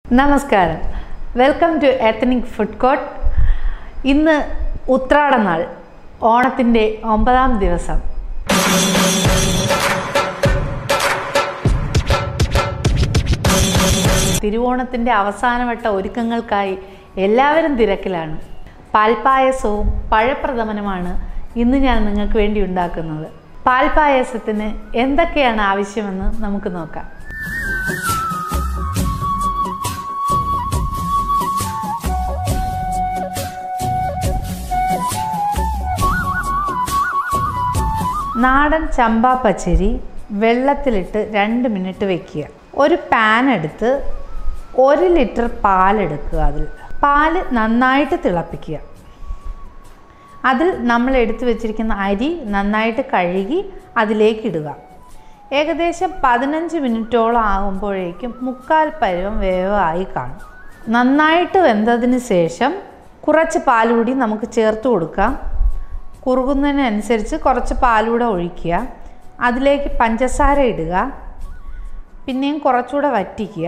നമസ്കാരം welcome to ethnic food court ഇന്ന് ഉത്രാടനാൾ ഓണത്തിൻ്റെ ഒമ്പതാം ദിവസം തിരുവോണത്തിൻ്റെ അവസാനവട്ട ഒരുക്കങ്ങൾക്കായി എല്ലാവരും തിരക്കിലാണ് പാൽപ്പായസവും പഴപ്രഥമനുമാണ് ഇന്ന് ഞാൻ നിങ്ങൾക്ക് വേണ്ടി ഉണ്ടാക്കുന്നത് പാൽപ്പായസത്തിന് എന്തൊക്കെയാണ് ആവശ്യമെന്ന് നമുക്ക് നോക്കാം നാടൻ ചമ്പാ പച്ചരി വെള്ളത്തിലിട്ട് രണ്ട് മിനിറ്റ് വെക്കുക ഒരു പാൻ എടുത്ത് ഒരു ലിറ്റർ പാലെടുക്കുക അതിൽ പാല് നന്നായിട്ട് തിളപ്പിക്കുക അതിൽ നമ്മൾ എടുത്തു വെച്ചിരിക്കുന്ന അരി നന്നായിട്ട് കഴുകി അതിലേക്ക് ഇടുക ഏകദേശം പതിനഞ്ച് മിനിറ്റോളം ആകുമ്പോഴേക്കും മുക്കാൽ പരുവം വേവായി കാണും നന്നായിട്ട് വെന്തതിന് ശേഷം കുറച്ച് പാലുകൂടി നമുക്ക് ചേർത്ത് കൊടുക്കാം കുറുകുന്നതിനനുസരിച്ച് കുറച്ച് പാലൂടെ ഒഴിക്കുക അതിലേക്ക് പഞ്ചസാര ഇടുക പിന്നെയും കുറച്ചുകൂടെ വറ്റിക്കുക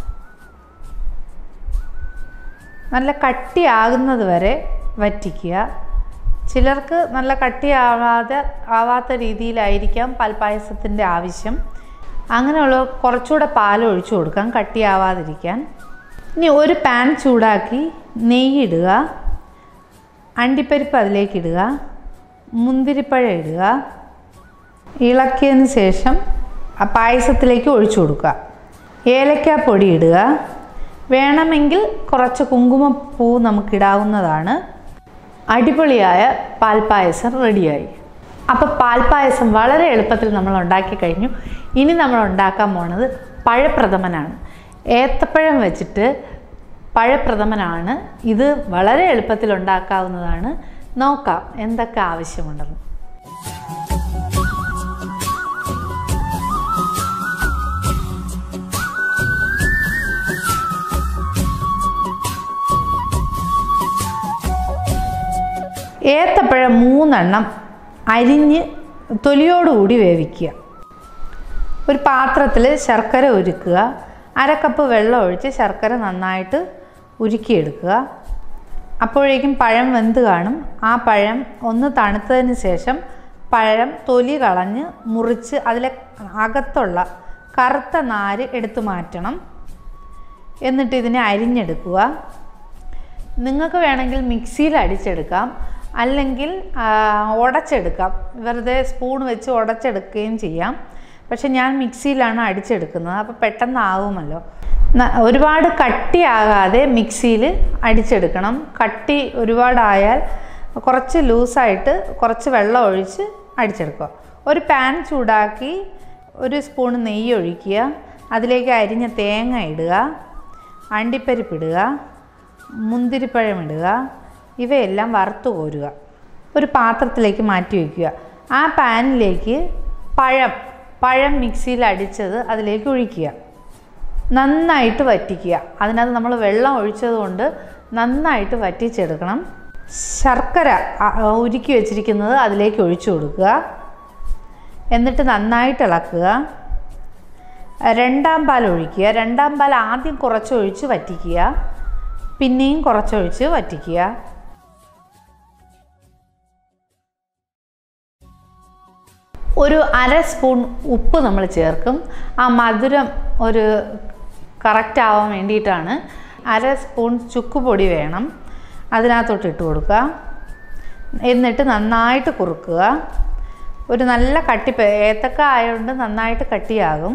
നല്ല കട്ടിയാകുന്നത് വരെ വറ്റിക്കുക ചിലർക്ക് നല്ല കട്ടിയാവാതെ ആവാത്ത രീതിയിലായിരിക്കാം പാൽപ്പായസത്തിൻ്റെ ആവശ്യം അങ്ങനെയുള്ള കുറച്ചുകൂടെ പാൽ ഒഴിച്ചു കൊടുക്കാം കട്ടിയാവാതിരിക്കാൻ ഇനി ഒരു പാൻ ചൂടാക്കി നെയ്യിടുക അണ്ടിപ്പരിപ്പ് അതിലേക്ക് ഇടുക മുന്തിരിപ്പഴം ഇടുക ഇളക്കിയതിന് ശേഷം ആ പായസത്തിലേക്ക് ഒഴിച്ചു കൊടുക്കുക ഏലക്കാപ്പൊടി ഇടുക വേണമെങ്കിൽ കുറച്ച് കുങ്കുമപ്പൂ നമുക്കിടാവുന്നതാണ് അടിപൊളിയായ പാൽപ്പായസം റെഡിയായി അപ്പോൾ പാൽപ്പായസം വളരെ എളുപ്പത്തിൽ നമ്മൾ ഉണ്ടാക്കി കഴിഞ്ഞു ഇനി നമ്മൾ ഉണ്ടാക്കാൻ പോണത് പഴപ്രഥമനാണ് ഏത്തപ്പഴം വെച്ചിട്ട് പഴപ്രഥമനാണ് ഇത് വളരെ എളുപ്പത്തിൽ ഉണ്ടാക്കാവുന്നതാണ് നോക്കാം എന്തൊക്കെ ആവശ്യമുണ്ടെന്ന് ഏത്തപ്പഴം മൂന്നെണ്ണം അരിഞ്ഞ് തൊലിയോടുകൂടി വേവിക്കുക ഒരു പാത്രത്തിൽ ശർക്കര ഉരുക്കുക അരക്കപ്പ് വെള്ളം ഒഴിച്ച് ശർക്കര നന്നായിട്ട് ഉരുക്കിയെടുക്കുക അപ്പോഴേക്കും പഴം വെന്ത് കാണും ആ പഴം ഒന്ന് തണുത്തതിന് ശേഷം പഴം തൊലി കളഞ്ഞ് മുറിച്ച് അതിലെ അകത്തുള്ള കറുത്ത നാര് എടുത്തു മാറ്റണം എന്നിട്ട് ഇതിനെ അരിഞ്ഞെടുക്കുക നിങ്ങൾക്ക് വേണമെങ്കിൽ മിക്സിയിൽ അടിച്ചെടുക്കാം അല്ലെങ്കിൽ ഉടച്ചെടുക്കാം വെറുതെ സ്പൂൺ വെച്ച് ഉടച്ചെടുക്കുകയും ചെയ്യാം പക്ഷെ ഞാൻ മിക്സിയിലാണ് അടിച്ചെടുക്കുന്നത് അപ്പോൾ പെട്ടെന്നാവുമല്ലോ ഒരുപാട് കട്ടിയാകാതെ മിക്സിയിൽ അടിച്ചെടുക്കണം കട്ടി ഒരുപാടായാൽ കുറച്ച് ലൂസായിട്ട് കുറച്ച് വെള്ളം ഒഴിച്ച് അടിച്ചെടുക്കുക ഒരു പാൻ ചൂടാക്കി ഒരു സ്പൂൺ നെയ്യ് ഒഴിക്കുക അതിലേക്ക് അരിഞ്ഞ തേങ്ങ ഇടുക അണ്ടിപ്പരിപ്പ് ഇടുക മുന്തിരിപ്പഴം ഇടുക ഇവയെല്ലാം വറുത്ത് കോരുക ഒരു പാത്രത്തിലേക്ക് മാറ്റി വയ്ക്കുക ആ പാനിലേക്ക് പഴം പഴം മിക്സിയിൽ അടിച്ചത് അതിലേക്ക് ഒഴിക്കുക നന്നായിട്ട് വറ്റിക്കുക അതിനകത്ത് നമ്മൾ വെള്ളം ഒഴിച്ചത് കൊണ്ട് നന്നായിട്ട് വറ്റിച്ചെടുക്കണം ശർക്കര ഉരുക്കി വെച്ചിരിക്കുന്നത് അതിലേക്ക് ഒഴിച്ചു കൊടുക്കുക എന്നിട്ട് നന്നായിട്ട് ഇളക്കുക രണ്ടാം പാൽ ഒഴിക്കുക രണ്ടാം പാൽ ആദ്യം കുറച്ചൊഴിച്ച് വറ്റിക്കുക പിന്നെയും കുറച്ചൊഴിച്ച് വറ്റിക്കുക ഒരു അര സ്പൂൺ ഉപ്പ് നമ്മൾ ചേർക്കും ആ മധുരം ഒരു കറക്റ്റ് ആവാൻ വേണ്ടിയിട്ടാണ് അര സ്പൂൺ ചുക്കുപൊടി വേണം അതിനകത്തോട്ട് ഇട്ട് കൊടുക്കുക എന്നിട്ട് നന്നായിട്ട് കുറുക്കുക ഒരു നല്ല കട്ടി ഏത്തക്ക ആയതുകൊണ്ട് നന്നായിട്ട് കട്ടിയാകും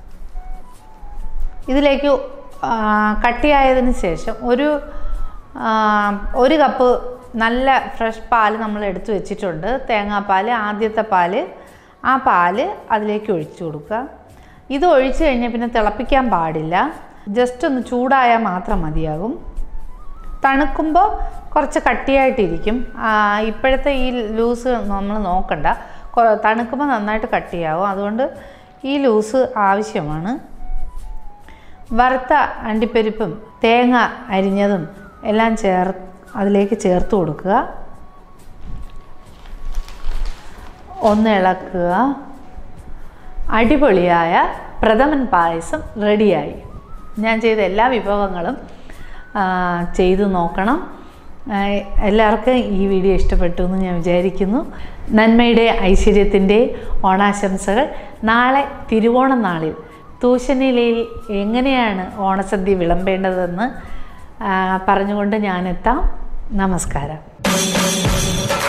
ഇതിലേക്ക് കട്ടിയായതിന് ശേഷം ഒരു ഒരു കപ്പ് നല്ല ഫ്രഷ് പാൽ നമ്മൾ എടുത്തു വെച്ചിട്ടുണ്ട് തേങ്ങാപ്പാൽ ആദ്യത്തെ പാല് ആ പാല് അതിലേക്ക് ഒഴിച്ചു കൊടുക്കുക ഇത് ഒഴിച്ചു കഴിഞ്ഞാൽ പിന്നെ തിളപ്പിക്കാൻ പാടില്ല ജസ്റ്റ് ഒന്ന് ചൂടായാൽ മാത്രം മതിയാകും തണുക്കുമ്പോൾ കുറച്ച് കട്ടിയായിട്ടിരിക്കും ഇപ്പോഴത്തെ ഈ ലൂസ് നമ്മൾ നോക്കണ്ട തണുക്കുമ്പോൾ നന്നായിട്ട് കട്ടിയാവും അതുകൊണ്ട് ഈ ലൂസ് ആവശ്യമാണ് വറുത്ത അണ്ടിപ്പരിപ്പും തേങ്ങ അരിഞ്ഞതും എല്ലാം ചേർ അതിലേക്ക് ചേർത്ത് കൊടുക്കുക ഒന്ന് ഇളക്കുക അടിപൊളിയായ പ്രഥമൻ പായസം റെഡിയായി ഞാൻ ചെയ്ത എല്ലാ വിഭവങ്ങളും ആ, ചെയ്തു നോക്കണം ആ, എല്ലാവർക്കും ഈ വീഡിയോ ഇഷ്ടപ്പെട്ടു എന്ന് ഞാൻ വിചാരിക്കുന്നു നന്മയുടെ ഐശ്വര്യത്തിൻ്റെ ഓണാശംസകൾ നാളെ തിരുവോണ നാളിൽ തൂശനിലയിൽ എങ്ങനെയാണ് ഓണസദ്യ വിളമ്പേണ്ടതെന്ന് ആ, പറഞ്ഞുകൊണ്ട് ഞാനെത്താം നമസ്കാരം